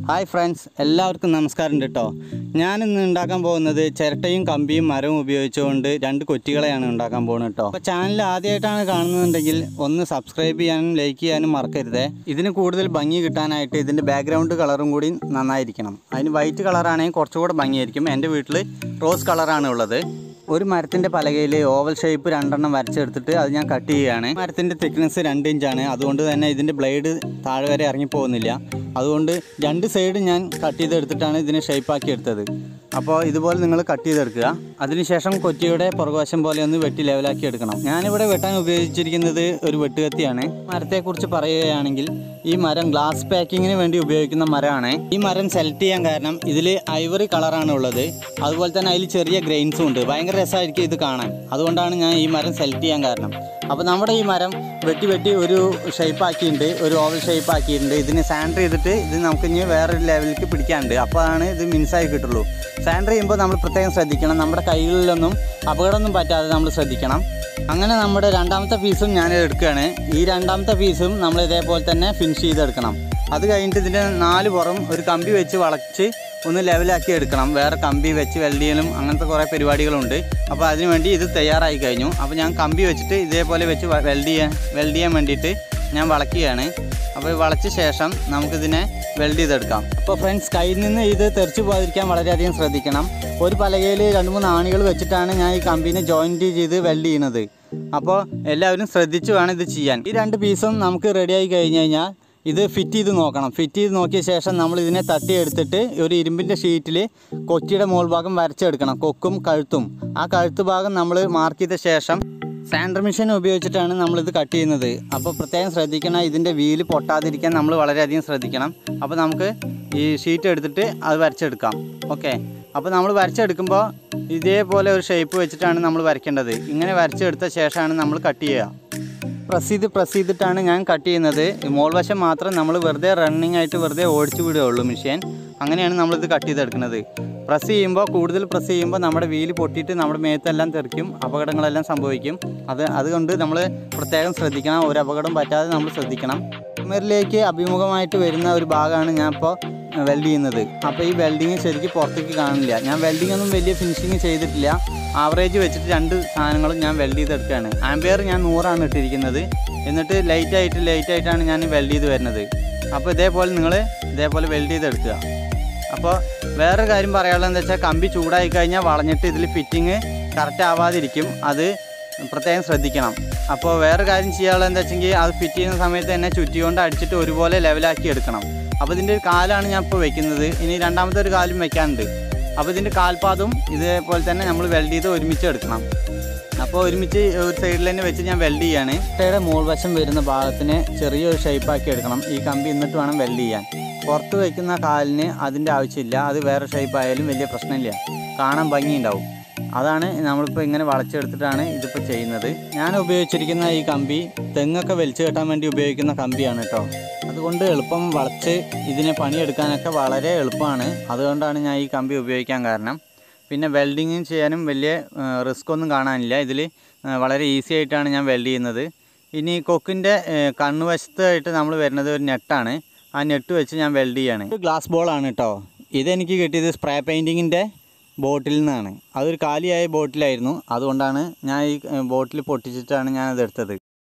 hi friends എല്ലാവർക്കും നമസ്കാരം കേട്ടോ ഞാനിന്ന് ഉണ്ടാക്കാൻ പോകുന്നത് ചിരട്ടയും കമ്പിയും മരവും ഉപയോഗിച്ചുകൊണ്ട് രണ്ട് കൊറ്റികളെയാണ് ഉണ്ടാക്കാൻ പോകുന്നത് കേട്ടോ അപ്പോൾ ചാനൽ ആദ്യമായിട്ടാണ് കാണുന്നുണ്ടെങ്കിൽ ഒന്ന് സബ്സ്ക്രൈബ് ചെയ്യാനും ലൈക്ക് ചെയ്യാനും മറക്കരുതേ ഇതിന് കൂടുതൽ ഭംഗി കിട്ടാനായിട്ട് ഇതിൻ്റെ ബാക്ക്ഗ്രൗണ്ട് കളറും കൂടി നന്നായിരിക്കണം അതിന് വൈറ്റ് കളറാണെങ്കിൽ കുറച്ചുകൂടെ ഭംഗിയായിരിക്കും എൻ്റെ വീട്ടിൽ റോസ് കളറാണ് ഉള്ളത് ഒരു മരത്തിൻ്റെ പലകയിൽ ഓവൽ ഷേപ്പ് രണ്ടെണ്ണം വരച്ചെടുത്തിട്ട് അത് ഞാൻ കട്ട് ചെയ്യുകയാണ് മരത്തിൻ്റെ തിക്നെസ് രണ്ട് ഇഞ്ചാണ് അതുകൊണ്ട് തന്നെ ഇതിൻ്റെ ബ്ലേഡ് താഴെ വരെ ഇറങ്ങി പോകുന്നില്ല അതുകൊണ്ട് രണ്ട് സൈഡ് ഞാൻ കട്ട് ചെയ്തെടുത്തിട്ടാണ് ഇതിനെ ഷേപ്പാക്കി എടുത്തത് അപ്പോൾ ഇതുപോലെ നിങ്ങൾ കട്ട് ചെയ്തെടുക്കുക അതിനുശേഷം കൊറ്റിയുടെ പുറകുവശം പോലെ ഒന്ന് വെട്ടി ലെവലാക്കി എടുക്കണം ഞാനിവിടെ വെട്ടാൻ ഉപയോഗിച്ചിരിക്കുന്നത് ഒരു വെട്ടുകത്തിയാണ് മരത്തെക്കുറിച്ച് പറയുകയാണെങ്കിൽ ഈ മരം ഗ്ലാസ് പാക്കിങ്ങിന് വേണ്ടി ഉപയോഗിക്കുന്ന മരമാണ് ഈ മരം സെലക്ട് ചെയ്യാൻ കാരണം ഇതിൽ ഐവറി കളറാണ് ഉള്ളത് അതുപോലെ തന്നെ അതിൽ ചെറിയ ഗ്രെയിൻസും ഉണ്ട് ഭയങ്കര രസമായിരിക്കും ഇത് കാണാൻ അതുകൊണ്ടാണ് ഞാൻ ഈ മരം സെലക്ട് ചെയ്യാൻ കാരണം അപ്പോൾ നമ്മുടെ ഈ മരം വെട്ടി വെട്ടി ഒരു ഷേപ്പ് ആക്കിയിട്ടുണ്ട് ഒരു ഓവൽ ഷേപ്പ് ആക്കിയിട്ടുണ്ട് ഇതിന് സാൻഡർ ചെയ്തിട്ട് ഇത് നമുക്ക് ഇനി വേറൊരു ലെവലിലേക്ക് പിടിക്കാനുണ്ട് അപ്പോഴാണ് ഇത് മിൻസായി കിട്ടുള്ളൂ സാൻഡർ ചെയ്യുമ്പോൾ നമ്മൾ പ്രത്യേകം ശ്രദ്ധിക്കണം നമ്മുടെ കൈകളിലൊന്നും അപകടമൊന്നും പറ്റാതെ നമ്മൾ ശ്രദ്ധിക്കണം അങ്ങനെ നമ്മുടെ രണ്ടാമത്തെ പീസും ഞാൻ എടുക്കുകയാണ് ഈ രണ്ടാമത്തെ പീസും നമ്മൾ ഇതേപോലെ തന്നെ ഫിനിഷ് ചെയ്തെടുക്കണം അത് കഴിഞ്ഞിട്ട് ഇതിൻ്റെ നാല് പുറം ഒരു കമ്പി വെച്ച് വളച്ച് ഒന്ന് ലെവലാക്കി എടുക്കണം വേറെ കമ്പി വെച്ച് വെൽഡ് ചെയ്യലും അങ്ങനത്തെ കുറേ പരിപാടികളുണ്ട് അപ്പോൾ അതിനുവേണ്ടി ഇത് തയ്യാറായി കഴിഞ്ഞു അപ്പോൾ ഞാൻ കമ്പി വെച്ചിട്ട് ഇതേപോലെ വെച്ച് വെൽഡ് ചെയ്യാൻ വെൽഡ് ചെയ്യാൻ വേണ്ടിയിട്ട് ഞാൻ വളയ്ക്കുകയാണ് അപ്പോൾ വളച്ച ശേഷം നമുക്കിതിനെ വെൽഡ് ചെയ്തെടുക്കാം അപ്പോൾ ഫ്രണ്ട്സ് കയ്യിൽ നിന്ന് ഇത് തെറിച്ച് പോകാതിരിക്കാൻ വളരെയധികം ശ്രദ്ധിക്കണം ഒരു പലകയിൽ രണ്ട് മൂന്ന് ആണികൾ വെച്ചിട്ടാണ് ഞാൻ ഈ കമ്പീനെ ജോയിൻറ്റ് ചെയ്ത് വെൽഡ് ചെയ്യുന്നത് അപ്പോൾ എല്ലാവരും ശ്രദ്ധിച്ച് വേണം ഇത് ചെയ്യാൻ ഈ രണ്ട് പീസും നമുക്ക് റെഡിയായി കഴിഞ്ഞ് കഴിഞ്ഞാൽ ഇത് ഫിറ്റ് ചെയ്ത് നോക്കണം ഫിറ്റ് ചെയ്ത് നോക്കിയ ശേഷം നമ്മൾ ഇതിനെ തട്ടിയെടുത്തിട്ട് ഒരു ഇരുമ്പിൻ്റെ ഷീറ്റിൽ കൊച്ചിയുടെ മുകൾ ഭാഗം വരച്ചെടുക്കണം കൊക്കും കഴുത്തും ആ കഴുത്ത് ഭാഗം നമ്മൾ മാർക്ക് ചെയ്ത ശേഷം സാൻഡർ മെഷീൻ ഉപയോഗിച്ചിട്ടാണ് നമ്മളിത് കട്ട് ചെയ്യുന്നത് അപ്പോൾ പ്രത്യേകം ശ്രദ്ധിക്കണം ഇതിൻ്റെ വീല് പൊട്ടാതിരിക്കാൻ നമ്മൾ വളരെയധികം ശ്രദ്ധിക്കണം അപ്പോൾ നമുക്ക് ഈ ഷീറ്റ് എടുത്തിട്ട് അത് വരച്ചെടുക്കാം ഓക്കെ അപ്പോൾ നമ്മൾ വരച്ചെടുക്കുമ്പോൾ ഇതേപോലെ ഒരു ഷേപ്പ് വെച്ചിട്ടാണ് നമ്മൾ വരയ്ക്കേണ്ടത് ഇങ്ങനെ വരച്ചെടുത്ത ശേഷമാണ് നമ്മൾ കട്ട് ചെയ്യുക പ്രസ് ചെയ്ത് പ്രസ് ചെയ്തിട്ടാണ് ഞാൻ കട്ട് ചെയ്യുന്നത് മോൾ വശം മാത്രം നമ്മൾ വെറുതെ റണ്ണിങ് ആയിട്ട് വെറുതെ ഓടിച്ചു വിടുകയുള്ളൂ മെഷീൻ അങ്ങനെയാണ് നമ്മളിത് കട്ട് ചെയ്തെടുക്കുന്നത് പ്രസ് ചെയ്യുമ്പോൾ കൂടുതൽ പ്രസ് ചെയ്യുമ്പോൾ നമ്മുടെ വീല് പൊട്ടിയിട്ട് നമ്മുടെ മേത്തെല്ലാം തെറിക്കും അപകടങ്ങളെല്ലാം സംഭവിക്കും അത് അതുകൊണ്ട് നമ്മൾ പ്രത്യേകം ശ്രദ്ധിക്കണം ഒരു അപകടം പറ്റാതെ നമ്മൾ ശ്രദ്ധിക്കണം ചുമരിലേക്ക് അഭിമുഖമായിട്ട് വരുന്ന ഒരു ഭാഗമാണ് ഞാൻ ഇപ്പോൾ വെൽഡ് ചെയ്യുന്നത് അപ്പോൾ ഈ വെൽഡിങ് ശരിക്കും പുറത്തേക്ക് കാണില്ല ഞാൻ വെൽഡിംഗ് ഒന്നും വലിയ ഫിനിഷിങ് ചെയ്തിട്ടില്ല ആവറേജ് വെച്ചിട്ട് രണ്ട് സാധനങ്ങളും ഞാൻ വെൽഡ് ചെയ്തെടുക്കുകയാണ് ആംബിയർ ഞാൻ നൂറാണ് ഇട്ടിരിക്കുന്നത് എന്നിട്ട് ലൈറ്റ് ആയിട്ട് ലൈറ്റ് ആയിട്ടാണ് ഞാൻ വെൽഡ് ചെയ്ത് വരുന്നത് അപ്പോൾ ഇതേപോലെ നിങ്ങൾ ഇതേപോലെ വെൽഡ് ചെയ്തെടുക്കുക അപ്പോൾ വേറൊരു കാര്യം പറയാനുള്ളത് എന്താ വെച്ചാൽ കമ്പി ചൂടായി കഴിഞ്ഞാൽ വളഞ്ഞിട്ട് ഇതിൽ ഫിറ്റിങ് കറക്റ്റ് ആവാതിരിക്കും അത് പ്രത്യേകം ശ്രദ്ധിക്കണം അപ്പോൾ വേറെ കാര്യം ചെയ്യാനുള്ളത് എന്താ വെച്ചെങ്കിൽ അത് ഫിറ്റ് ചെയ്യുന്ന സമയത്ത് തന്നെ ചുറ്റിക്കൊണ്ട് അടിച്ചിട്ട് ഒരുപോലെ ലെവലാക്കി എടുക്കണം അപ്പോൾ ഇതിൻ്റെ ഒരു കാലാണ് ഞാൻ ഇപ്പോൾ വെക്കുന്നത് ഇനി രണ്ടാമത്തെ ഒരു കാലും വെക്കാനുണ്ട് അപ്പോൾ ഇതിൻ്റെ കാൽപാദവും ഇതേപോലെ തന്നെ നമ്മൾ വെൽഡ് ചെയ്ത് ഒരുമിച്ച് എടുക്കണം അപ്പോൾ ഒരുമിച്ച് ഒരു സൈഡിൽ തന്നെ വെച്ച് ഞാൻ വെൽഡ് ചെയ്യാണ് മുട്ടയുടെ മുകൾ വശം വരുന്ന ഭാഗത്തിന് ചെറിയൊരു ഷേപ്പാക്കി എടുക്കണം ഈ കമ്പി എന്നിട്ട് വേണം വെൽഡ് ചെയ്യാൻ പുറത്ത് വയ്ക്കുന്ന കാലിന് അതിൻ്റെ ആവശ്യമില്ല അത് വേറെ ഷേപ്പ് ആയാലും വലിയ പ്രശ്നമില്ല കാണാൻ ഭംഗിയുണ്ടാവും അതാണ് നമ്മളിപ്പോൾ ഇങ്ങനെ വളച്ചെടുത്തിട്ടാണ് ഇതിപ്പോൾ ചെയ്യുന്നത് ഞാൻ ഉപയോഗിച്ചിരിക്കുന്ന ഈ കമ്പി തെങ്ങൊക്കെ വലിച്ചു കെട്ടാൻ വേണ്ടി ഉപയോഗിക്കുന്ന കമ്പിയാണ് കേട്ടോ അതുകൊണ്ട് എളുപ്പം വളച്ച് ഇതിനെ പണിയെടുക്കാനൊക്കെ വളരെ എളുപ്പമാണ് അതുകൊണ്ടാണ് ഞാൻ ഈ കമ്പി ഉപയോഗിക്കാൻ കാരണം പിന്നെ വെൽഡിങ് ചെയ്യാനും വലിയ റിസ്ക് ഒന്നും കാണാനില്ല ഇതിൽ വളരെ ഈസി ആയിട്ടാണ് ഞാൻ വെൽഡ് ചെയ്യുന്നത് ഇനി കൊക്കിൻ്റെ കണ്ണുവശത്തായിട്ട് നമ്മൾ വരുന്നത് ഒരു നെട്ടാണ് ആ നെട്ട് വെച്ച് ഞാൻ വെൽഡ് ചെയ്യാണ് ഇത് ഗ്ലാസ് ബോളാണ് കേട്ടോ ഇതെനിക്ക് കിട്ടിയത് സ്പ്രേ പെയിൻറ്റിങ്ങിൻ്റെ ബോട്ടിൽ നിന്നാണ് അതൊരു കാലിയായ ബോട്ടിലായിരുന്നു അതുകൊണ്ടാണ് ഞാൻ ഈ ബോട്ടിൽ പൊട്ടിച്ചിട്ടാണ് ഞാൻ അതെടുത്തത്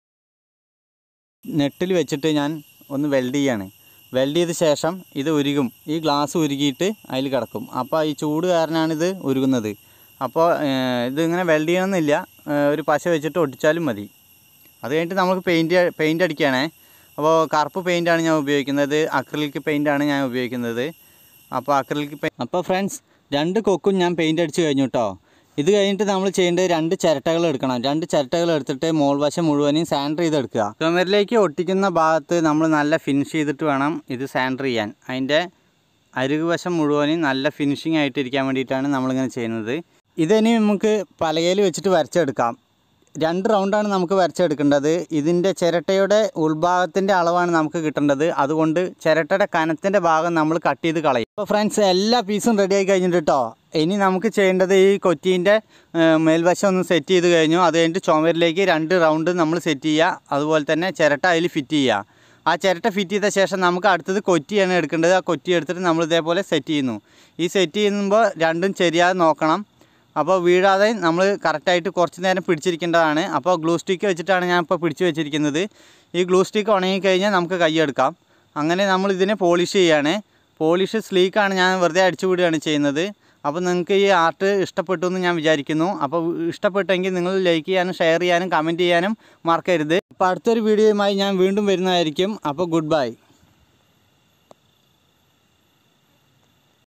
നെട്ടിൽ വെച്ചിട്ട് ഞാൻ ഒന്ന് വെൽഡ് ചെയ്യാണ് വെൽഡ് ചെയ്ത ശേഷം ഇത് ഉരുകും ഈ ഗ്ലാസ് ഉരുകിയിട്ട് അതിൽ കിടക്കും അപ്പോൾ ഈ ചൂട് കാരണമാണ് ഇത് ഉരുകുന്നത് അപ്പോൾ ഇതിങ്ങനെ വെൽഡ് ചെയ്യണമെന്നില്ല ഏഹ് ഒരു പശ വെച്ചിട്ട് ഒട്ടിച്ചാലും മതി അത് കഴിഞ്ഞിട്ട് നമുക്ക് പെയിൻറ്റ് പെയിൻറ്റ് അടിക്കുകയാണേ അപ്പോൾ കറുപ്പ് പെയിൻ്റാണ് ഞാൻ ഉപയോഗിക്കുന്നത് അക്രിലിക് പെയിൻ്റാണ് ഞാൻ ഉപയോഗിക്കുന്നത് അപ്പോൾ അക്രിലിക് പെയിൻ അപ്പോൾ ഫ്രണ്ട്സ് രണ്ട് കൊക്കും ഞാൻ പെയിൻ്റ് അടിച്ച് കഴിഞ്ഞു കേട്ടോ ഇത് കഴിഞ്ഞിട്ട് നമ്മൾ ചെയ്യേണ്ടത് രണ്ട് ചിരട്ടകൾ എടുക്കണം രണ്ട് ചിരട്ടകൾ എടുത്തിട്ട് മോൾ വശം മുഴുവനും സാൻഡർ ചെയ്തെടുക്കുക ചുമരിലേക്ക് ഒട്ടിക്കുന്ന ഭാഗത്ത് നമ്മൾ നല്ല ഫിനിഷ് ചെയ്തിട്ട് വേണം ഇത് സാൻഡർ ചെയ്യാൻ അതിൻ്റെ അരുകുവശം മുഴുവനും നല്ല ഫിനിഷിംഗ് ആയിട്ടിരിക്കാൻ വേണ്ടിയിട്ടാണ് നമ്മളിങ്ങനെ ചെയ്യുന്നത് ഇതിനി നമുക്ക് പലകയിൽ വെച്ചിട്ട് വരച്ചെടുക്കാം രണ്ട് റൗണ്ടാണ് നമുക്ക് വരച്ചെടുക്കേണ്ടത് ഇതിൻ്റെ ചിരട്ടയുടെ ഉൾഭാഗത്തിൻ്റെ അളവാണ് നമുക്ക് കിട്ടേണ്ടത് അതുകൊണ്ട് ചിരട്ടയുടെ കനത്തിൻ്റെ ഭാഗം നമ്മൾ കട്ട് ചെയ്ത് കളയും അപ്പോൾ ഫ്രണ്ട്സ് എല്ലാ പീസും റെഡി ആയി കഴിഞ്ഞിട്ട് കേട്ടോ ഇനി നമുക്ക് ചെയ്യേണ്ടത് ഈ കൊറ്റീൻ്റെ മേൽവശം ഒന്ന് സെറ്റ് ചെയ്ത് കഴിഞ്ഞു അത് കഴിഞ്ഞിട്ട് ചുമരിലേക്ക് രണ്ട് റൗണ്ട് നമ്മൾ സെറ്റ് ചെയ്യുക അതുപോലെ തന്നെ ചിരട്ട അതിൽ ഫിറ്റ് ചെയ്യുക ആ ചിരട്ട ഫിറ്റ് ചെയ്ത ശേഷം നമുക്ക് അടുത്തത് കൊറ്റിയാണ് എടുക്കേണ്ടത് ആ കൊറ്റി എടുത്തിട്ട് നമ്മൾ ഇതേപോലെ സെറ്റ് ചെയ്യുന്നു ഈ സെറ്റ് ചെയ്യുമ്പോൾ രണ്ടും ശരിയാതെ നോക്കണം അപ്പോൾ വീഴാതെ നമ്മൾ കറക്റ്റായിട്ട് കുറച്ച് നേരം പിടിച്ചിരിക്കേണ്ടതാണ് അപ്പോൾ ഗ്ലൂ സ്റ്റിക്ക് വെച്ചിട്ടാണ് ഞാൻ ഇപ്പോൾ പിടിച്ച് വെച്ചിരിക്കുന്നത് ഈ ഗ്ലൂ സ്റ്റിക്ക് ഉണങ്ങിക്കഴിഞ്ഞാൽ നമുക്ക് കൈയെടുക്കാം അങ്ങനെ നമ്മൾ ഇതിനെ പോളിഷ് ചെയ്യാണ് പോളിഷ് സ്ലീക്കാണ് ഞാൻ വെറുതെ അടിച്ചു വിടുകയാണ് ചെയ്യുന്നത് അപ്പോൾ നിങ്ങൾക്ക് ഈ ആർട്ട് ഇഷ്ടപ്പെട്ടു എന്ന് ഞാൻ വിചാരിക്കുന്നു അപ്പോൾ ഇഷ്ടപ്പെട്ടെങ്കിൽ നിങ്ങൾ ലൈക്ക് ചെയ്യാനും ഷെയർ ചെയ്യാനും കമൻറ്റ് ചെയ്യാനും മറക്കരുത് അപ്പോൾ അടുത്തൊരു വീഡിയോയുമായി ഞാൻ വീണ്ടും വരുന്നതായിരിക്കും അപ്പോൾ ഗുഡ് ബൈ